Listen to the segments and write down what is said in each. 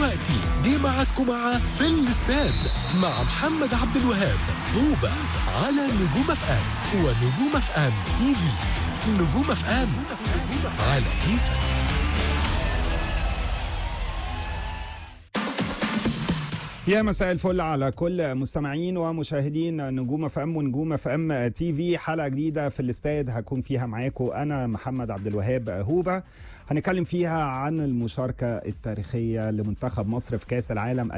دلوقتي جه ميعادكم مع في الاستاد مع محمد عبد الوهاب هوبا على نجوم اف ام ونجوم اف ام تي في نجوم اف ام على كيفك يا مساء الفل على كل مستمعين ومشاهدين نجوم اف ام ونجوم اف ام تي في حلقه جديده في الاستاد هكون فيها معاكم انا محمد عبد الوهاب هوبا هنتكلم فيها عن المشاركه التاريخيه لمنتخب مصر في كاس العالم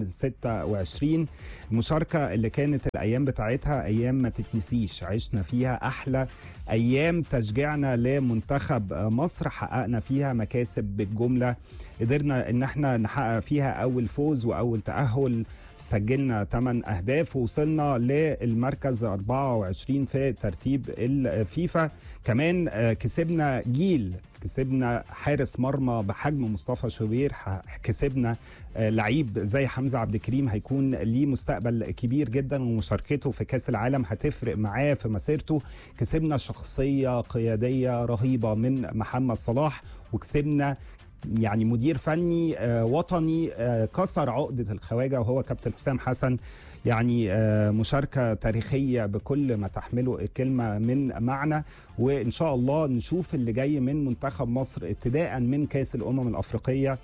2026 المشاركه اللي كانت الايام بتاعتها ايام ما تتنسيش عشنا فيها احلى ايام تشجيعنا لمنتخب مصر حققنا فيها مكاسب بالجمله قدرنا ان احنا نحقق فيها اول فوز واول تاهل سجلنا 8 اهداف ووصلنا للمركز 24 في ترتيب الفيفا كمان كسبنا جيل كسبنا حارس مرمى بحجم مصطفى شوبير كسبنا لعيب زي حمزه عبد الكريم هيكون ليه مستقبل كبير جدا ومشاركته في كاس العالم هتفرق معاه في مسيرته كسبنا شخصيه قياديه رهيبه من محمد صلاح وكسبنا يعني مدير فني وطني كسر عقدة الخواجة وهو كابتن حسام حسن يعني مشاركة تاريخية بكل ما تحمله الكلمة من معنى وإن شاء الله نشوف اللي جاي من منتخب مصر ابتداء من كاس الأمم الأفريقية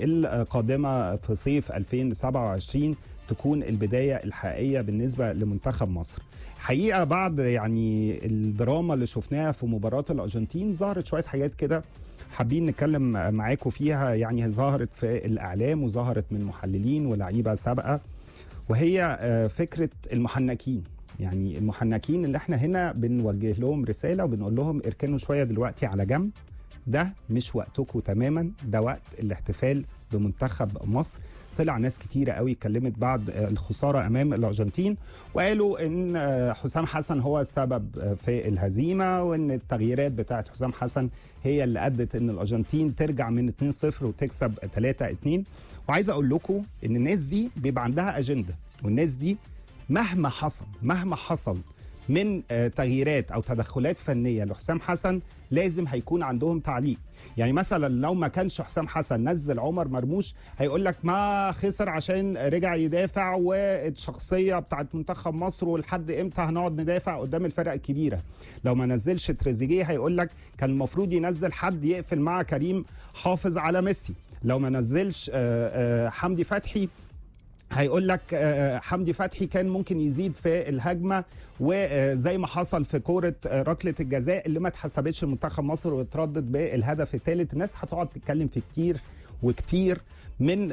القادمة في صيف 2027 تكون البداية الحقيقية بالنسبة لمنتخب مصر حقيقة بعد يعني الدراما اللي شفناها في مباراة الأرجنتين ظهرت شوية حاجات كده حابين نتكلم معاكم فيها يعني ظهرت في الاعلام وظهرت من محللين ولاعيبه سابقه وهي فكره المحنكين يعني المحنكين اللي احنا هنا بنوجه لهم رساله وبنقول لهم اركنوا شويه دلوقتي على جنب ده مش وقتكم تماما ده وقت الاحتفال بمنتخب مصر طلع ناس كتيرة قوي اتكلمت بعد الخسارة أمام الأرجنتين وقالوا إن حسام حسن هو السبب في الهزيمة وإن التغييرات بتاعة حسام حسن هي اللي أدت إن الأرجنتين ترجع من 2-0 وتكسب 3-2 وعايز أقول لكم إن الناس دي بيبقى عندها أجندة والناس دي مهما حصل مهما حصل من تغييرات او تدخلات فنيه لحسام حسن لازم هيكون عندهم تعليق يعني مثلا لو ما كانش حسام حسن نزل عمر مرموش هيقول لك ما خسر عشان رجع يدافع والشخصيه بتاعت منتخب مصر ولحد امتى هنقعد ندافع قدام الفرق الكبيره لو ما نزلش تريزيجيه هيقول لك كان المفروض ينزل حد يقفل مع كريم حافظ على ميسي لو ما نزلش حمدي فتحي هيقول لك حمدي فتحي كان ممكن يزيد في الهجمه وزي ما حصل في كوره ركله الجزاء اللي ما اتحسبتش لمنتخب مصر واتردد بالهدف الثالث الناس هتقعد تتكلم في كتير وكتير من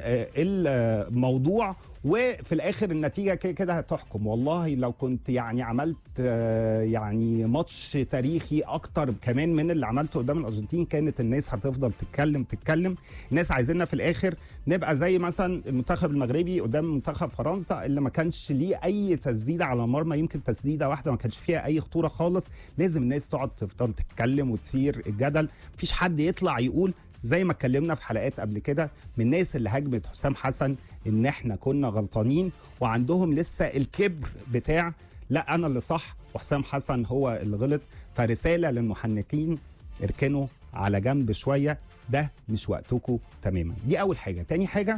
الموضوع وفي الاخر النتيجه كده كده هتحكم والله لو كنت يعني عملت يعني ماتش تاريخي اكتر كمان من اللي عملته قدام الارجنتين كانت الناس هتفضل تتكلم تتكلم الناس عايزيننا في الاخر نبقى زي مثلا المنتخب المغربي قدام منتخب فرنسا اللي ما كانش ليه اي تسديده على المرمى يمكن تسديده واحده ما كانش فيها اي خطوره خالص لازم الناس تقعد تفضل تتكلم وتثير الجدل مفيش حد يطلع يقول زي ما اتكلمنا في حلقات قبل كده من الناس اللي هاجمت حسام حسن ان احنا كنا غلطانين وعندهم لسه الكبر بتاع لا انا اللي صح وحسام حسن هو اللي غلط فرساله للمحنكين اركنوا على جنب شويه ده مش وقتكم تماما دي اول حاجه تاني حاجه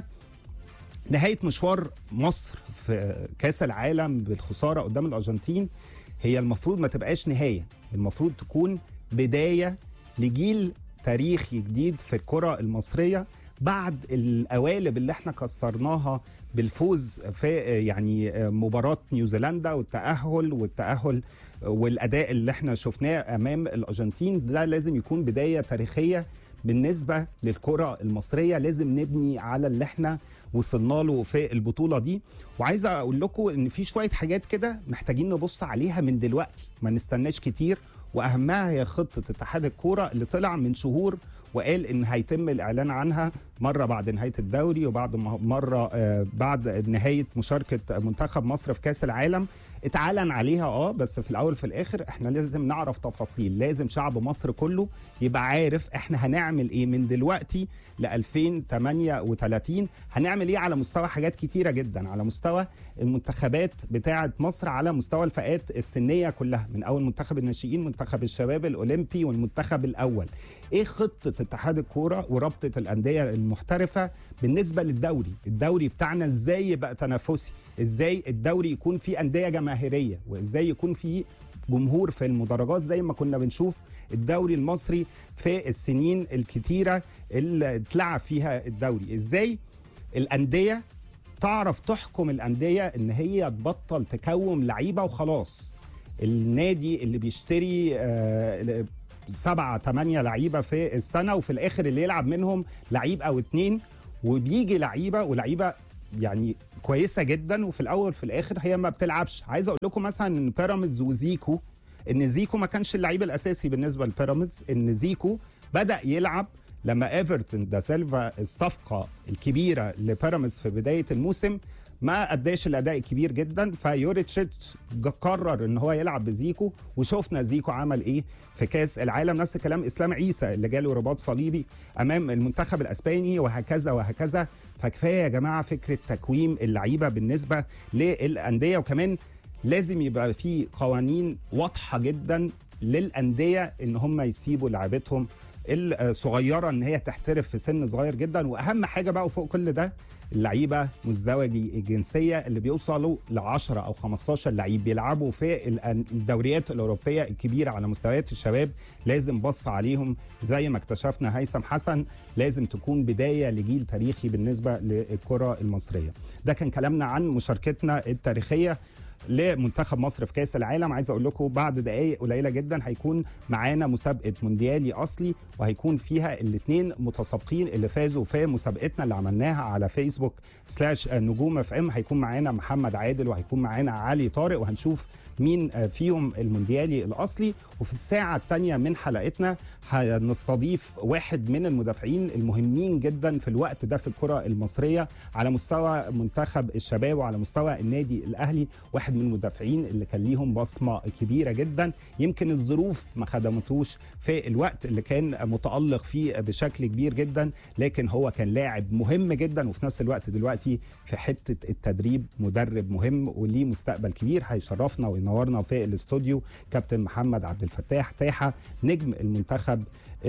نهايه مشوار مصر في كاس العالم بالخساره قدام الارجنتين هي المفروض ما تبقاش نهايه المفروض تكون بدايه لجيل تاريخي جديد في الكرة المصرية بعد القوالب اللي احنا كسرناها بالفوز في يعني مباراة نيوزيلندا والتأهل والتأهل والأداء اللي احنا شفناه أمام الأرجنتين ده لازم يكون بداية تاريخية بالنسبة للكرة المصرية لازم نبني على اللي احنا وصلنا له في البطولة دي وعايز أقول لكم إن في شوية حاجات كده محتاجين نبص عليها من دلوقتي ما نستناش كتير واهمها هي خطه اتحاد الكوره اللي طلع من شهور وقال ان هيتم الاعلان عنها مره بعد نهايه الدوري وبعد مره بعد نهايه مشاركه منتخب مصر في كاس العالم اتعلن عليها اه بس في الاول في الاخر احنا لازم نعرف تفاصيل لازم شعب مصر كله يبقى عارف احنا هنعمل ايه من دلوقتي ل 2038 هنعمل ايه على مستوى حاجات كتيره جدا على مستوى المنتخبات بتاعه مصر على مستوى الفئات السنيه كلها من اول منتخب الناشئين منتخب الشباب الاولمبي والمنتخب الاول ايه خطه اتحاد الكوره ورابطه الانديه المحترفه بالنسبه للدوري الدوري بتاعنا ازاي يبقى تنافسي ازاي الدوري يكون فيه انديه جماهيريه وازاي يكون فيه جمهور في المدرجات زي ما كنا بنشوف الدوري المصري في السنين الكتيره اللي اتلعب فيها الدوري ازاي الانديه تعرف تحكم الانديه ان هي تبطل تكوم لعيبه وخلاص النادي اللي بيشتري آه، سبعة تمانية لعيبة في السنة وفي الآخر اللي يلعب منهم لعيب أو اتنين وبيجي لعيبة ولعيبة يعني كويسة جدا وفي الأول في الآخر هي ما بتلعبش عايز أقول لكم مثلا إن بيراميدز وزيكو إن زيكو ما كانش اللعيب الأساسي بالنسبة لبيراميدز إن زيكو بدأ يلعب لما ايفرتون دا سيلفا الصفقه الكبيره لبيراميدز في بدايه الموسم ما اداش الاداء الكبير جدا فيوريتشيتش قرر ان هو يلعب بزيكو وشفنا زيكو عمل ايه في كاس العالم نفس الكلام اسلام عيسى اللي جاله رباط صليبي امام المنتخب الاسباني وهكذا وهكذا فكفايه يا جماعه فكره تكويم اللعيبه بالنسبه للانديه وكمان لازم يبقى في قوانين واضحه جدا للانديه ان هم يسيبوا لعيبتهم الصغيره ان هي تحترف في سن صغير جدا واهم حاجه بقى وفوق كل ده اللعيبه مزدوجي الجنسيه اللي بيوصلوا ل 10 او 15 لعيب بيلعبوا في الأن- الدوريات الاوروبيه الكبيره على مستويات الشباب لازم بص عليهم زي ما اكتشفنا هيثم حسن لازم تكون بدايه لجيل تاريخي بالنسبه للكره المصريه ده كان كلامنا عن مشاركتنا التاريخيه لمنتخب مصر في كاس العالم عايز اقول لكم بعد دقائق قليله جدا هيكون معانا مسابقه مونديالي اصلي وهيكون فيها الاثنين متسابقين اللي فازوا في مسابقتنا اللي عملناها على فيسبوك سلاش نجوم اف ام هيكون معانا محمد عادل وهيكون معانا علي طارق وهنشوف مين فيهم المونديالي الاصلي وفي الساعه الثانيه من حلقتنا هنستضيف واحد من المدافعين المهمين جدا في الوقت ده في الكره المصريه على مستوى منتخب الشباب وعلى مستوى النادي الاهلي واحد من المدافعين اللي كان ليهم بصمه كبيره جدا يمكن الظروف ما خدمتوش في الوقت اللي كان متالق فيه بشكل كبير جدا لكن هو كان لاعب مهم جدا وفي نفس الوقت دلوقتي في حته التدريب مدرب مهم وليه مستقبل كبير هيشرفنا وينورنا في الاستوديو كابتن محمد عبد الفتاح تاحه نجم المنتخب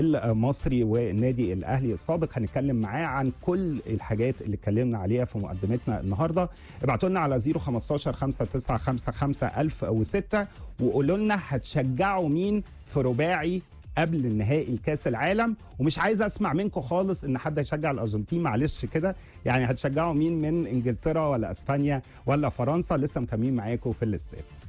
المصري والنادي الاهلي السابق هنتكلم معاه عن كل الحاجات اللي اتكلمنا عليها في مقدمتنا النهارده ابعتوا لنا على 015 5955 1006 وقولوا لنا هتشجعوا مين في رباعي قبل النهائي الكاس العالم ومش عايز اسمع منكم خالص ان حد هيشجع الارجنتين معلش كده يعني هتشجعوا مين من انجلترا ولا اسبانيا ولا فرنسا لسه مكملين معاكم في الاستاد